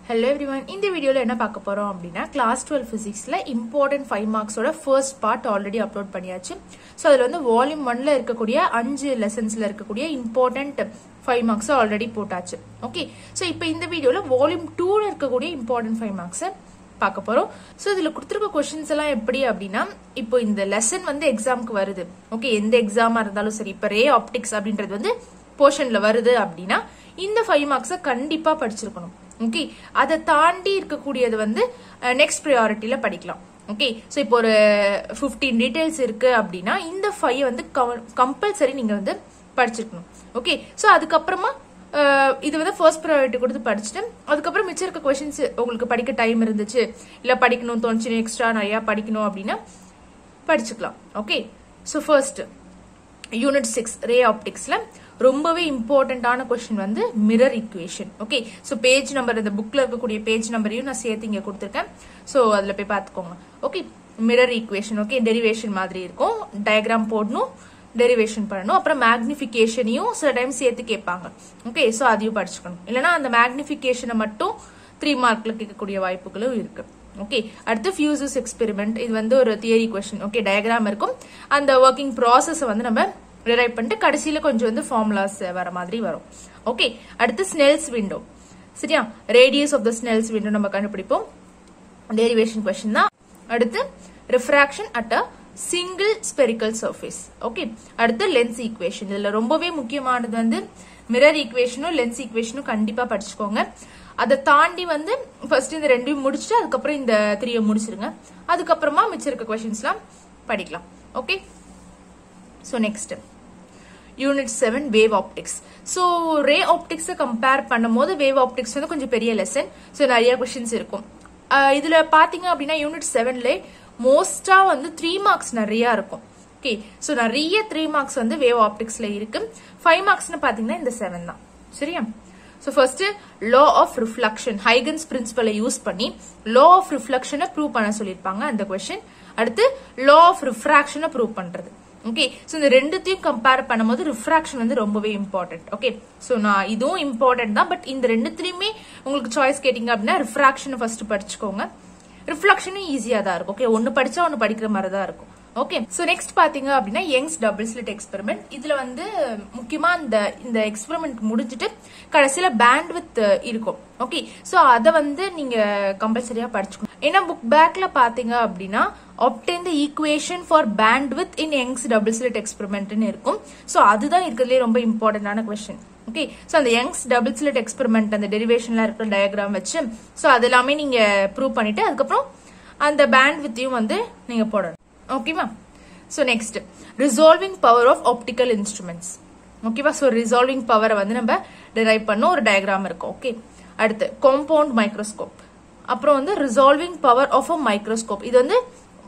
hello everyone இந்த வீடியோவில் என்ன பார்க்க போகிறோம் அப்படின்னா கிளாஸ் டுவெல் ஃபிசிக்ஸில் இம்பார்ட்டன்ட் ஃபைவ் மார்க்ஸோட ஃபர்ஸ்ட் பார்ட் ஆல்ரெடி அப்லோட் பண்ணியாச்சு ஸோ அதில் வந்து வால்யூம் ஒன்ல இருக்கக்கூடிய அஞ்சு லெசன்ஸில் இருக்கக்கூடிய இம்பார்ட்டன்ட் ஃபைவ் மார்க்ஸை ஆல்ரெடி போட்டாச்சு ஓகே ஸோ இப்போ இந்த வீடியோவில் வால்யூம் டூவில் இருக்கக்கூடிய இம்பார்ட்டன்ட் ஃபைவ் மார்க்ஸை பார்க்க போறோம் ஸோ இதுல கொடுத்துருக்க கொஸ்டின்ஸ் எல்லாம் எப்படி அப்படின்னா இப்போ இந்த லெசன் வந்து எக்ஸாம்க்கு வருது ஓகே எந்த எக்ஸாமா இருந்தாலும் சரி இப்போ ரே ஆப்டிக்ஸ் அப்படின்றது வந்து போர்ஷன்ல வருது அப்படின்னா இந்த ஃபைவ் மார்க்ஸை கண்டிப்பா படிச்சிருக்கணும் ஓகே அதை தாண்டி இருக்கக்கூடியது வந்து நெக்ஸ்ட் ப்ரையாரிட்டியில படிக்கலாம் ஓகே ஸோ இப்போ ஒரு ஃபிஃப்டீன் டீடைல்ஸ் இருக்கு அப்படின்னா இந்த ஃபைவ் வந்து கம்பல்சரி நீங்க வந்து படிச்சிருக்கணும் ஓகே ஸோ அதுக்கப்புறமா அஹ் இது வந்து ஃபர்ஸ்ட் ப்ரையாரிட்டி கொடுத்து படிச்சுட்டு அதுக்கப்புறம் மிச்சம் இருக்க கொஸ்டின்ஸ் உங்களுக்கு படிக்க டைம் இருந்துச்சு இல்ல படிக்கணும் தோணுச்சு எக்ஸ்ட்ரா நிறைய படிக்கணும் அப்படின்னா படிச்சுக்கலாம் okay so first unit six ray ஆப்டிக்ஸ்ல ரொம்பவே இம்பார்ட்டன்டான கொஸ்டின் வந்து mirror equation okay so page number இந்த புக்ல இருக்கக்கூடிய பேஜ் நம்பரையும் நான் சேர்த்து இங்க கொடுத்துருக்கேன் ஸோ அதுல போய் பார்த்துக்கோங்க okay mirror equation okay derivation மாதிரி இருக்கும் டயக்ராம் போடணும் டெரிவேஷன் பண்ணணும் அப்புறம் மேக்னிஃபிகேஷனையும் சில டைம் சேர்த்து கேட்பாங்க ஓகே ஸோ அதையும் படிச்சுக்கணும் இல்லைன்னா அந்த மேக்னிஃபிகேஷனை மட்டும் த்ரீ மார்க்ல கேட்கக்கூடிய வாய்ப்புகளும் இருக்கு ஓகே அடுத்து ஃபியூசஸ் எக்ஸ்பெரிமெண்ட் இது வந்து ஒரு தியரி கொஸ்டின் ஓகே டயக்ராம் இருக்கும் அந்த ஒர்க்கிங் ப்ராசஸை வந்து நம்ம ரிரைட் பண்ணிட்டு கடைசியில கொஞ்சம் வந்து ஃபார்முலாஸ் வர மாதிரி வரும் ஓகே அடுத்து ஸ்னெல்ஸ் விண்டோ சரியா radius of the Snell's window நம்ம கண்டுபிடிப்போம் டெரிவேஷன் கொஸ்டின் தான் அடுத்து refraction at a single spherical surface okay அடுத்து லென்ஸ் ஈக்குவேஷன் இதுல ரொம்பவே முக்கியமானது வந்து மிரர் ஈக்குவேஷனும் லென்ஸ் ஈக்குவேஷனும் கண்டிப்பா படிச்சுக்கோங்க அதை தாண்டி வந்து ஃபர்ஸ்ட் இந்த ரெண்டையும் முடிச்சுட்டு அதுக்கப்புறம் இந்த த்ரீயை முடிச்சிருங்க அதுக்கப்புறமா மிச்சம் இருக்க கொஸ்டின்ஸ்லாம் படிக்கலாம் okay so next unit seven wave optics so ray ஆப்டிக்ஸை கம்பேர் பண்ணும்போது வேவ் ஆப்டிக்ஸ் வந்து கொஞ்சம் பெரிய லெசன் ஸோ நிறைய கொஸ்டின்ஸ் இருக்கும் அஹ் இதுல பாத்தீங்க அப்படின்னா யூனிட் செவன்ல மோஸ்டா வந்து த்ரீ மார்க்ஸ் நிறைய இருக்கும் ஓகே ஸோ நிறைய த்ரீ மார்க்ஸ் வந்து வேவ் ஆப்டிக்ஸ்ல இருக்கு ஃபைவ் மார்க்ஸ்னு பாத்தீங்கன்னா இந்த செவன் தான் சரியா so first law of reflection Huygens பிரின்சிபலை யூஸ் பண்ணி லா ஆஃப் ரிஃப்ளக்ஷனை ப்ரூவ் பண்ண சொல்லியிருப்பாங்க அந்த கொஸ்டின் அடுத்து லா ஆஃப் ரிஃப்ராக்ஷனை ப்ரூவ் பண்றது ஓகே ஸோ இந்த ரெண்டுத்தையும் கம்பேர் பண்ணும்போது ரிஃப்ராக்ஷன் வந்து ரொம்பவே இம்பார்ட்டன்ட் ஓகே ஸோ நான் இதுவும் இம்பார்ட்டன்ட் தான் பட் இந்த ரெண்டுத்துலயுமே உங்களுக்கு சாய்ஸ் கேட்டீங்க அப்படின்னா ரிஃப்ராக்ஷனை ஃபர்ஸ்ட் படிச்சுக்கோங்க ரிஃப்ளக்ஷனும் ஈஸியா தான் இருக்கும் ஓகே ஒன்னு படிச்சா ஒன்னு படிக்கிற மாதிரி தான் இருக்கும் ஓகே சோ நெக்ஸ்ட் பாத்தீங்க அப்படின்னா யங்ஸ் டபுள் ஸ்லிட் எக்ஸ்பெரிமெண்ட் இதுல வந்து முக்கியமா இந்த இந்த எக்ஸ்பெரிமெண்ட் முடிஞ்சிட்டு கடைசியில பேண்ட் வித் இருக்கும் ஓகே சோ அத வந்து நீங்க கம்பல்சரியா படிச்சுக்கணும் ஏன்னா புக் பேக்ல பாத்தீங்க அப்படின்னா obtain the equation for bandwidth in Young's double slit experiment இருக்கும் சோ அதுதான் இருக்கிறதுலே ரொம்ப இம்பார்ட்டன்டான கொஸ்டின் ஓகே சோ அந்த யங்ஸ் டபுள் ஸ்லிட் எக்ஸ்பெரிமெண்ட் அந்த டெரிவேஷன்ல இருக்கிற டயக்ராம் வச்சு சோ அது எல்லாமே நீங்க ப்ரூவ் பண்ணிட்டு அதுக்கப்புறம் அந்த பேண்ட் வித்தையும் வந்து நீங்க போடணும் ஓகேவா so next resolving power of optical instruments ஓகேவா ஸோ ரிசால்விங் பவரை வந்து நம்ம டிரைவ் பண்ண ஒரு டயக்ராம் இருக்கும் ஓகே அடுத்து காம்பவுண்ட் மைக்ரோஸ்கோப் அப்புறம் வந்து resolving power of a microscope இது வந்து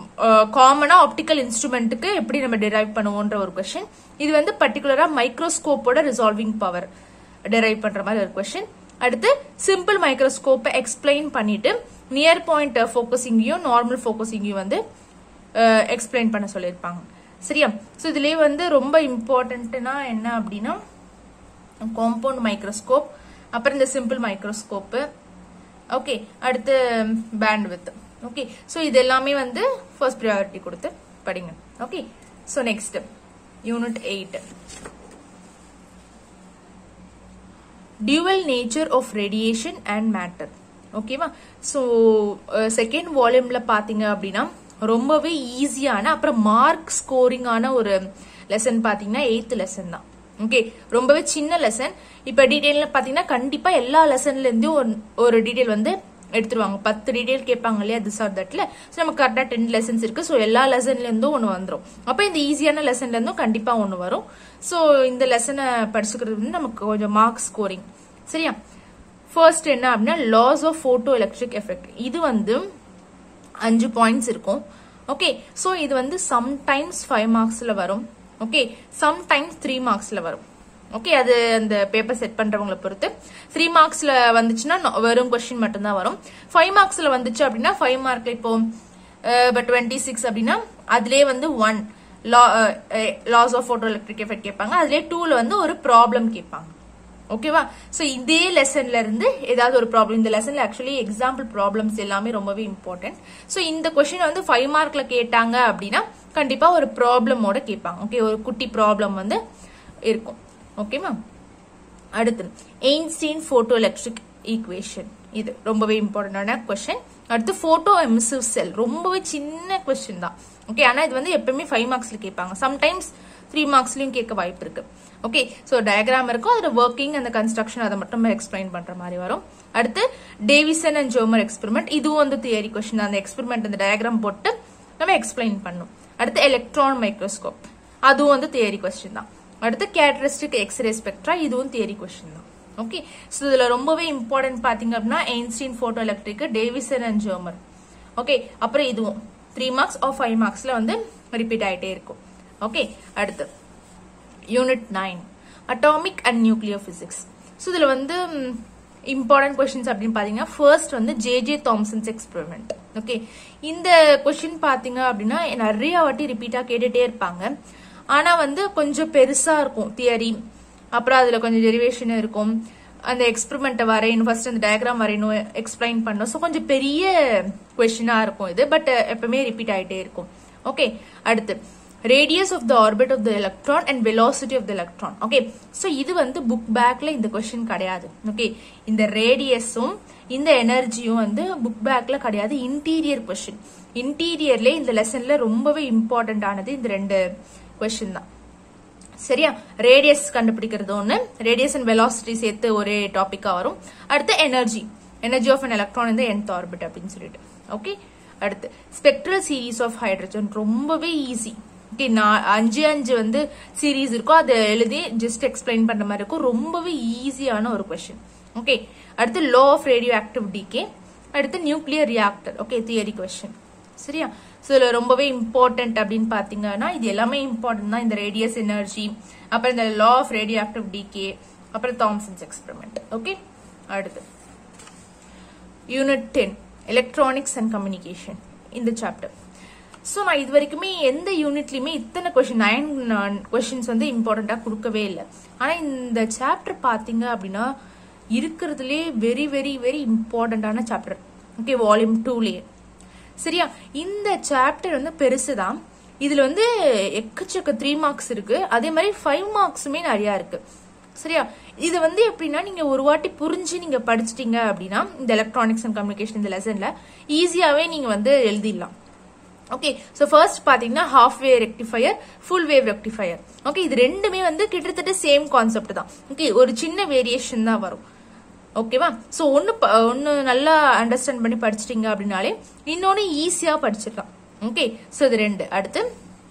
காமனா ஆப்டிக்கல் இன்ஸ்ட்ருமெண்ட்டுக்கு எப்படி நம்ம டிரைவ் பண்ணுவோன்ற ஒரு கொஸ்டின் இது வந்து பர்டிகுலரா மைக்ரோஸ்கோப்போட ரிசால்விங் பவர் டிரைவ் பண்ற மாதிரி ஒரு கொஸ்டின் அடுத்து சிம்பிள் மைக்ரோஸ்கோப்பை எக்ஸ்பிளைன் பண்ணிட்டு நியர் பாயிண்ட் ஃபோக்கஸிங்கையும் நார்மல் ஃபோக்கஸிங்கையும் வந்து எக்ஸ்பிளைன் பண்ண சொல்லியிருப்பாங்க சரியா ஸோ இதுலேயே வந்து ரொம்ப இம்பார்ட்டன்ட்னா என்ன அப்படின்னா காம்பவுண்ட் மைக்ரோஸ்கோப் அப்புறம் இந்த சிம்பிள் மைக்ரோஸ்கோப்பு ஓகே அடுத்து பேண்ட் வித் ஓகே ஸோ இது எல்லாமே வந்து ஃபர்ஸ்ட் ப்ரையாரிட்டி கொடுத்து படிங்க okay so next unit eight dual nature of radiation and matter ஓகேவா ஸோ செகண்ட் வால்யூம்ல பாத்தீங்க அப்படின்னா ரொம்பவே ஈஸியான அப்புறம் மார்க் ஸ்கோரிங்கான ஒரு லெசன் பாத்தீங்கன்னா எயித்து லெசன் தான் ஓகே ரொம்பவே சின்ன லெசன் இப்ப டீடைல்ல பாத்தீங்கன்னா கண்டிப்பா எல்லா லெசன்ல இருந்தும் ஒரு- ஒரு டீடைல் வந்து எடுத்துருவாங்க பத்து டீடைல் கேட்பாங்க இல்லையா திஸ் ஆர் தட்ல ஸோ நம்ம கரெக்டா டென் லெசன்ஸ் இருக்கு ஸோ எல்லா லெசன்ல இருந்தும் ஒன்று வந்துடும் அப்போ இந்த ஈஸியான லெசன்ல இருந்தும் கண்டிப்பா ஒன்று வரும் ஸோ இந்த லெசனை படிச்சுக்கிறது வந்து நமக்கு கொஞ்சம் மார்க் ஸ்கோரிங் சரியா ஃபர்ஸ்ட் என்ன அப்படின்னா laws of photoelectric effect இது வந்து அஞ்சு பாயிண்ட்ஸ் இருக்கும் ஓகே ஸோ இது வந்து சம்டைம்ஸ் ஃபைவ் மார்க்ஸ்ல வரும் ஓகே சம்டைம்ஸ் த்ரீ மார்க்ஸ்ல வரும் ஓகே அது அந்த பேப்பர் செட் பண்றவங்கள பொறுத்து த்ரீ மார்க்ஸ்ல வந்துச்சுன்னா நொ- வெறும் கொஸ்டின் மட்டும்தான் வரும் ஃபைவ் மார்க்ஸ்ல வந்துச்சு அப்படின்னா ஃபைவ் மார்க்ல இப்போ டுவெண்ட்டி சிக்ஸ் அப்படின்னா அதுலயே வந்து one laws of photoelectric effect கேட்பாங்க அதுலயே டூல வந்து ஒரு ப்ராப்ளம் கேட்பாங்க ஓகேவா சோ இதே லெசன்ல இருந்து ஏதாவது ஒரு ப்ராப்ளம் இந்த லெசன்ல ஆக்சுவலி எக்ஸாம்பிள் ப்ராப்ளம்ஸ் எல்லாமே ரொம்பவே இம்பார்ட்டன்ட் சோ இந்த கொஸ்டின் வந்து ஃபைவ் மார்க்ல கேட்டாங்க அப்படின்னா கண்டிப்பா ஒரு ப்ராப்ளமோட கேட்பாங்க ஓகே ஒரு குட்டி ப்ராப்ளம் வந்து இருக்கும் ஓகேவா அடுத்து எயின்ஸ்டீன் போட்டோ எலக்ட்ரிக் ஈக்குவேஷன் இது ரொம்பவே இம்பார்ட்டன்டான கொஸ்டின் அடுத்து போட்டோ எமிசிவ் செல் ரொம்பவே சின்ன கொஸ்டின் தான் ஓகே ஆனா இது வந்து எப்பவுமே ஃபைவ் மார்க்ஸ்ல கேட்பாங்க சம்டைம்ஸ் த்ரீ மார்க்ஸ்லயும் கேட்க வாய்ப்பு இருக்கு ஓகே ஸோ டயக்ராம் இருக்கும் அதோட ஒர்க்கிங் அந்த கன்ஸ்ட்ரக்ஷன் அதை மட்டும் எக்ஸ்பிளைன் பண்ற மாதிரி வரும் அடுத்து டேவிசன் அண்ட் ஜோமர் எக்ஸ்பெரிமெண்ட் இதுவும் வந்து தியரி கொஸ்டின் அந்த எக்ஸ்பெரிமெண்ட் அந்த டயக்ராம் போட்டு நம்ம எக்ஸ்பிளைன் பண்ணும் அடுத்து எலக்ட்ரான் மைக்ரோஸ்கோப் அதுவும் வந்து தியரி கொஸ்டின் தான் அடுத்து கேரக்டரிஸ்டிக் எக்ஸ்ரே ஸ்பெக்ட்ரா இதுவும் தியரி கொஸ்டின் தான் ஓகே ஸோ இதுல ரொம்பவே இம்பார்ட்டன்ட் பாத்தீங்க அப்படின்னா Einstein photoelectric Davisson and Germer okay அப்புறம் இதுவும் த்ரீ மார்க்ஸ் ஆர் ஃபைவ் மார்க்ஸ்ல வந்து ரிப்பீட் ஆயிட்டே இருக்கும் ஓகே அடுத்து unit nine atomic and nuclear physics so இதுல வந்து இம்பார்ட்டன்ட் கொஸ்டின்ஸ் அப்படின்னு பாத்தீங்கன்னா ஃபர்ஸ்ட் வந்து J J Thomson's experiment okay இந்த கொஸ்டின் பாத்தீங்க அப்படின்னா நிறைய வாட்டி ரிப்பீட்டா கேட்டுட்டே இருப்பாங்க ஆனா வந்து கொஞ்சம் பெருசா இருக்கும் தியரி அப்புறம் அதுல கொஞ்சம் டெரிவேஷன் இருக்கும் அந்த எக்ஸ்பெரிமெண்ட்டை வரையணும் ஃபர்ஸ்ட் அந்த டயக்ராம் வரையணும் எக்ஸ்பிளைன் பண்ணணும் ஸோ கொஞ்சம் பெரிய கொஸ்டினா இருக்கும் இது பட் எப்பவுமே ரிப்பீட் ஆயிட்டே இருக்கும் ஓகே அடுத்து radius of the orbit of the electron and velocity of the electron okay so இது வந்து புக் பேக்ல இந்த கொஸ்டின் கிடையாது ஓகே இந்த ரேடியஸும் இந்த எனர்ஜியும் வந்து புக் பேக்ல கிடையாது இன்டீரியர் கொஸ்டின் இன்டீரியர்ல இந்த லெசன்ல ரொம்பவே இம்பார்ட்டன்ட் ஆனது இந்த ரெண்டு கொஸ்டின் தான் சரியா ரேடியஸ் கண்டுபிடிக்கிறது ஒண்ணு ரேடியஸ் அண்ட் வெலாசிட்டி சேர்த்து ஒரே டாபிக்கா வரும் அடுத்து energy energy of an electron இந்த என்த் ஆர்பிட் அப்படின்னு சொல்லிட்டு ஓகே அடுத்து ஸ்பெக்ட்ரல் சீரீஸ் ஆஃப் ஹைட்ரஜன் ரொம்பவே ஈஸி ஓகே நான் அஞ்சு அஞ்சு வந்து சீரீஸ் இருக்கும் அதை எழுதி ஜஸ்ட் எக்ஸ்பிளைன் பண்ற மாதிரி இருக்கும் ரொம்பவே ஈஸியான ஒரு கொஸ்டின் ஓகே அடுத்து law of radioactive decay அடுத்து nuclear reactor okay theory question சரியா ஸோ இதில் ரொம்பவே இம்பார்ட்டன்ட் அப்படின்னு பார்த்தீங்கன்னா இது எல்லாமே இம்பார்ட்டன்ட் தான் இந்த ரேடியஸ் எனர்ஜி அப்புறம் இந்த law of radioactive decay அப்புறம் தாம்சன்ஸ் எக்ஸ்பெரிமெண்ட் ஓகே அடுத்து unit ten electronics and communication இந்த சாப்டர் ஸோ நான் இது வரைக்குமே எந்த யூனிட்லையுமே இத்தனை கொஷின் நைன் கொஷின்ஸ் வந்து இம்பார்ட்டண்ட்டாக கொடுக்கவே இல்லை ஆனால் இந்த சாப்டர் பார்த்தீங்க அப்படின்னா இருக்கிறதுலே வெரி வெரி வெரி இம்பார்ட்டண்ட்டான சாப்டர் ஓகே வால்யூம் டூலேயே சரியா இந்த சாப்டர் வந்து பெருசு தான் இதுல வந்து எக்கச்சக்க த்ரீ மார்க்ஸ் இருக்கு அதே மாதிரி ஃபைவ் மார்க்ஸுமே நிறைய இருக்கு சரியா இது வந்து எப்படின்னா நீங்க ஒரு வாட்டி புரிஞ்சு நீங்க படிச்சிட்டீங்க அப்படின்னா இந்த எலக்ட்ரானிக்ஸ் அண்ட் கம்யூனிகேஷன் இந்த லெசன்ல ஈஸியாவே நீங்க வந்து எழுதிடலாம் ஓகே ஸோ ஃபர்ஸ்ட் பார்த்தீங்கன்னா half wave rectifier full wave rectifier okay இது ரெண்டுமே வந்து கிட்டத்தட்ட சேம் கான்செப்ட் தான் ஓகே ஒரு சின்ன வேரியேஷன் தான் வரும் ஓகேவா ஸோ ஒன்று ஒன்று நல்லா அண்டர்ஸ்டாண்ட் பண்ணி படிச்சிட்டீங்க அப்படின்னாலே இன்னொன்று ஈஸியாக படிச்சிடலாம் ஓகே ஸோ இது ரெண்டு அடுத்து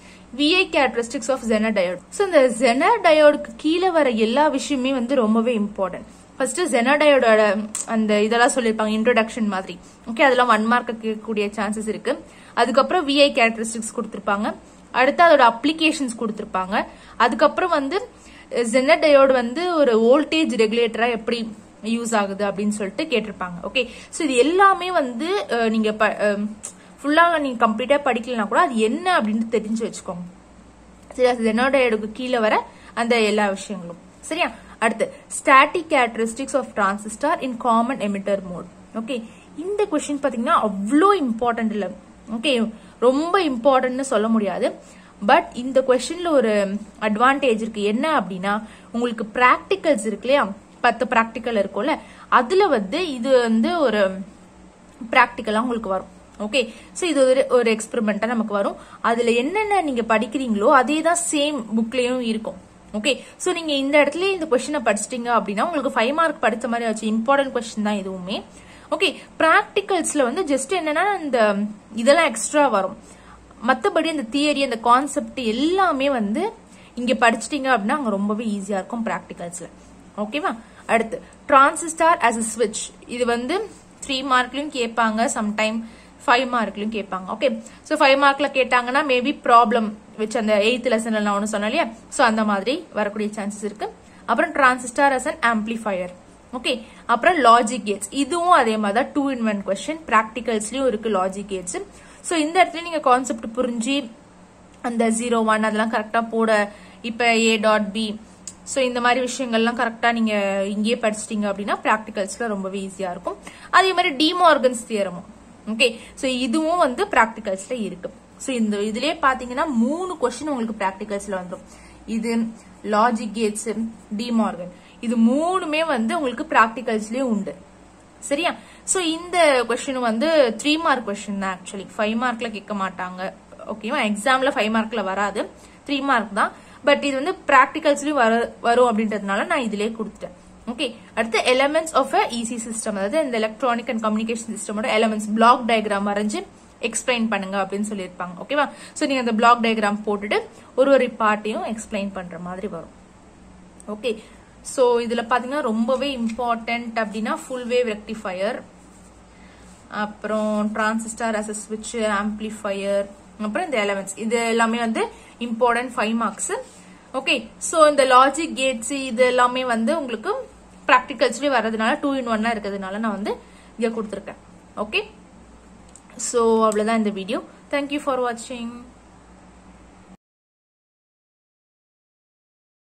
V I characteristics of Zener diode so இந்த ஜெனர் டயோடுக்கு கீழே வர எல்லா விஷயமே வந்து ரொம்பவே இம்பார்ட்டன்ட் ஃபர்ஸ்ட் ஜெனர் டயோடோட அந்த இதெல்லாம் சொல்லியிருப்பாங்க இன்ட்ரோடக்ஷன் மாதிரி ஓகே அதெல்லாம் ஒன் மார்க் கேட்கக்கூடிய சான்சஸ் இருக்கு அதுக்கப்புறம் விஐ கேரக்டரிஸ்டிக்ஸ் கொடுத்துருப்பாங்க அடுத்து அதோட அப்ளிகேஷன்ஸ் கொடுத்துருப்பாங்க அதுக்கப்புறம் வந்து ஜெனர் டயோடு வந்து ஒரு வோல்டேஜ் ரெகுலேட்டரா எப்படி யூஸ் ஆகுது அப்படின்னு சொல்லிட்டு கேட்டிருப்பாங்க ஓகே ஸோ இது எல்லாமே வந்து நீங்க ஃபுல்லாக நீங்க கம்ப்ளீட்டா படிக்கலனா கூட அது என்ன அப்படின்னு தெரிஞ்சு வச்சுக்கோங்க சரி அது என்னோட எடுக்கு கீழே வர அந்த எல்லா விஷயங்களும் சரியா அடுத்து static characteristics of transistor in common emitter mode okay இந்த கொஸ்டின் பாத்தீங்கன்னா அவ்வளோ இம்பார்ட்டன்ட் இல்லை ஓகே ரொம்ப இம்பார்ட்டன்ட்னு சொல்ல முடியாது பட் இந்த கொஸ்டின்ல ஒரு அட்வான்டேஜ் இருக்கு என்ன அப்படின்னா உங்களுக்கு ப்ராக்டிகல்ஸ் இருக்கு இல்லையா பத்து ப்ராக்டிக்கல் இருக்கும்ல அதுல வந்து இது வந்து ஒரு ப்ராக்டிக்கலா உங்களுக்கு வரும் ஓகே ஸோ இது ஒரு ஒரு எக்ஸ்பெரிமெண்டா நமக்கு வரும் அதுல என்னென்ன நீங்க படிக்கிறீங்களோ அதே தான் சேம் புக்லயும் இருக்கும் ஓகே ஸோ நீங்க இந்த இடத்துல இந்த கொஸ்டினை படிச்சிட்டீங்க அப்படின்னா உங்களுக்கு ஃபைவ் மார்க் படிச்ச மாதிரி ஆச்சு இம்பார்ட்டன்ட் கொஸ்டின் தான் இதுவுமே ஓகே ப்ராக்டிகல்ஸ்ல வந்து ஜஸ்ட் என்னன்னா இந்த இதெல்லாம் எக்ஸ்ட்ரா வரும் மற்றபடி அந்த தியரி அந்த கான்செப்ட் எல்லாமே வந்து இங்க படிச்சிட்டீங்க அப்படின்னா அங்க ரொம்பவே ஈஸியா இருக்கும் ப்ராக்டிகல்ஸ்ல ஓகேவா அடுத்து டிரான்சிஸ்டார் ஆஸ் அ ஸ்விட்ச் இது வந்து த்ரீ மார்க்லயும் கேட்பாங்க சம்டைம் ஃபைவ் மார்க்லயும் கேட்பாங்க ஓகே ஸோ ஃபைவ் மார்க்ல கேட்டாங்கன்னா மேபி ப்ராப்ளம் வச்சு அந்த எயித் லெசன்ல நான் ஒன்று சொன்னேன் இல்லையா ஸோ அந்த மாதிரி வரக்கூடிய சான்சஸ் இருக்கு அப்புறம் transistor as an amplifier okay அப்புறம் லாஜிக் கேட்ஸ் இதுவும் அதே மாதிரி தான் டூ இன் ஒன் கொஸ்டின் ப்ராக்டிகல்ஸ்லயும் இருக்கு லாஜிக் கேட்ஸ் ஸோ இந்த இடத்துல நீங்க கான்செப்ட் புரிஞ்சு அந்த ஜீரோ ஒன் அதெல்லாம் கரெக்டா போட இப்ப ஏ டாட் பி ஸோ இந்த மாதிரி விஷயங்கள்லாம் கரெக்டாக நீங்கள் இங்கேயே படிச்சிட்டீங்க அப்படின்னா ப்ராக்டிகல்ஸில் ரொம்பவே ஈஸியாக இருக்கும் அதே மாதிரி டிமார்கன்ஸ் தியரமும் ஓகே ஸோ இதுவும் வந்து ப்ராக்டிகல்ஸில் இருக்கு ஸோ இந்த இதுலயே பார்த்தீங்கன்னா மூணு கொஸ்டின் உங்களுக்கு ப்ராக்டிகல்ஸில் வந்துடும் இது லாஜிக் கேட்ஸ் டிமார்கன் இது மூணுமே வந்து உங்களுக்கு ப்ராக்டிகல்ஸ்லயே உண்டு சரியா ஸோ இந்த கொஸ்டின் வந்து த்ரீ மார்க் கொஸ்டின் தான் ஆக்சுவலி ஃபைவ் மார்க்ல கேட்க மாட்டாங்க ஓகேவா எக்ஸாம்ல ஃபைவ் மார்க்ல வராது த்ரீ மார்க் தான் பட் இது வந்து ப்ராக்டிகல்ஸ்லயும் வர வரும் அப்படின்றதுனால நான் இதுலயே கொடுத்துட்டேன் ஓகே அடுத்து elements of a E C system அதாவது இந்த எலக்ட்ரானிக் அண்ட் கம்யூனிகேஷன் சிஸ்டமோட எலமெண்ட்ஸ் பிளாக் டயக்ராம் வரைஞ்சு எக்ஸ்பிளைன் பண்ணுங்க அப்படின்னு சொல்லியிருப்பாங்க ஓகேவா ஸோ நீங்க அந்த பிளாக் டயக்ராம் போட்டுட்டு ஒரு ஒரு பார்ட்டையும் எக்ஸ்பிளைன் பண்ற மாதிரி வரும் ஓகே ஸோ இதுல பாத்தீங்கன்னா ரொம்பவே இம்பார்ட்டன்ட் அப்படின்னா ஃபுல் வேவ் ரெக்டிஃபயர் அப்புறம் டிரான்சிஸ்டர் அஸ் ஸ்விட்ச் ஆம்பிளிஃபயர் அப்புறம் இந்த எலமெண்ட்ஸ் இது எல்லாமே வந்து important five marks okay so இந்த லாஜிக் கேட்ஸ் இது எல்லாமே வந்து உங்களுக்கு ப்ராக்டிகல்ஸ்லேயே வர்றதுனால டூ இன் ஒன்னா இருக்கிறதுனால நான் வந்து இங்கே கொடுத்துருக்கேன் ஓகே ஸோ அவ்வளோதான் இந்த வீடியோ தேங்க்யூ ஃபார் வாட்சிங்